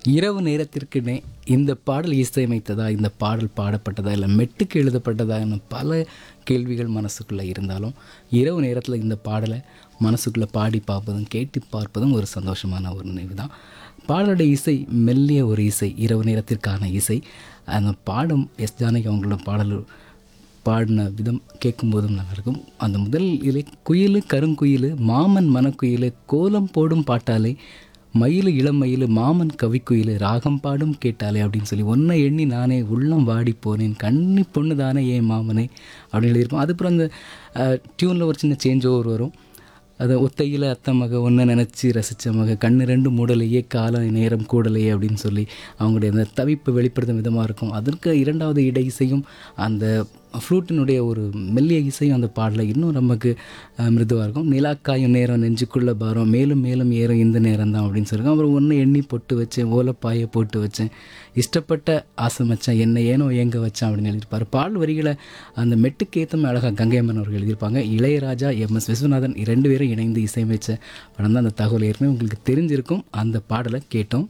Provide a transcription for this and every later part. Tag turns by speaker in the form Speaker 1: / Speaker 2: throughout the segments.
Speaker 1: இரவு நேரத்திற்கு நே இந்த பாடல் இசையமைத்ததா இந்த பாடல் பாடப்பட்டதா இல்லை மெட்டுக்கு எழுதப்பட்டதா என பல கேள்விகள் மனசுக்குள்ளே இருந்தாலும் இரவு நேரத்தில் இந்த பாடலை மனசுக்குள்ளே பாடி பார்ப்பதும் கேட்டு பார்ப்பதும் ஒரு சந்தோஷமான ஒரு நினைவு தான் பாடலுடைய இசை மெல்லிய ஒரு இசை இரவு நேரத்திற்கான இசை அந்த பாடும் எஸ் ஜானகி அவங்களோட பாடல் பாடின விதம் கேட்கும்போதும் நல்லாயிருக்கும் அந்த முதல் இலை குயில் கருங்குயில் மாமன் மனக்குயில் கோலம் போடும் பாட்டாலே மயில் இளமயில் மாமன் கவிக்குயில் ராகம் பாடும் கேட்டாலே அப்படின்னு சொல்லி ஒன்றை எண்ணி நானே உள்ளம் வாடி போனேன் கண்ணி பொண்ணு தானே ஏன் மாமனே அப்படின்னு எழுதியிருப்போம் அதுக்கப்புறம் அந்த டியூனில் ஒரு சின்ன சேஞ்ச் ஓவர் வரும் அது ஒத்தையில் அத்தை மக ஒன்றை நினச்சி ரசித்த மக கண்ணு ரெண்டு மூடலையே கால நேரம் கூடலையே அப்படின்னு சொல்லி அவங்களுடைய அந்த தவிப்பு வெளிப்படுத்தும் விதமாக இருக்கும் அதற்கு இரண்டாவது இடை இசையும் அந்த ஃப்ளூட்டினுடைய ஒரு மெல்லிய இசையும் அந்த பாடலில் இன்னும் நமக்கு மிருதுவாக இருக்கும் நிலாக்காயும் நேரம் நெஞ்சுக்குள்ளே பாரம் மேலும் மேலும் ஏறும் இந்த நேரம் தான் அப்படின்னு சொல்லியிருக்கோம் அப்புறம் ஒன்று எண்ணி பொட்டு வச்சேன் ஓலப்பாயை போட்டு வச்சேன் இஷ்டப்பட்ட ஆசை மச்சான் என்னை ஏனோ ஏங்க வச்சான் அப்படின்னு எழுதியிருப்பார் பால் வரிகளை அந்த மெட்டுக்கேத்தம் அழகாக கங்கையம்மன் அவர்கள் எழுதியிருப்பாங்க இளையராஜா எம் எஸ் விஸ்வநாதன் இரண்டு பேரும் இணைந்து இசையமைச்ச படம் தான் அந்த தகவல் ஏற்கனவே உங்களுக்கு தெரிஞ்சிருக்கும் அந்த பாடலை கேட்டோம்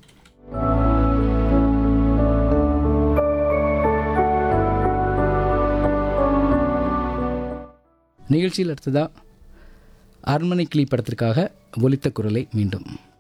Speaker 1: நிகழ்ச்சியில் அடுத்ததாக அரண்மனை கிளி படத்திற்காக ஒலித்த குரலை மீண்டும்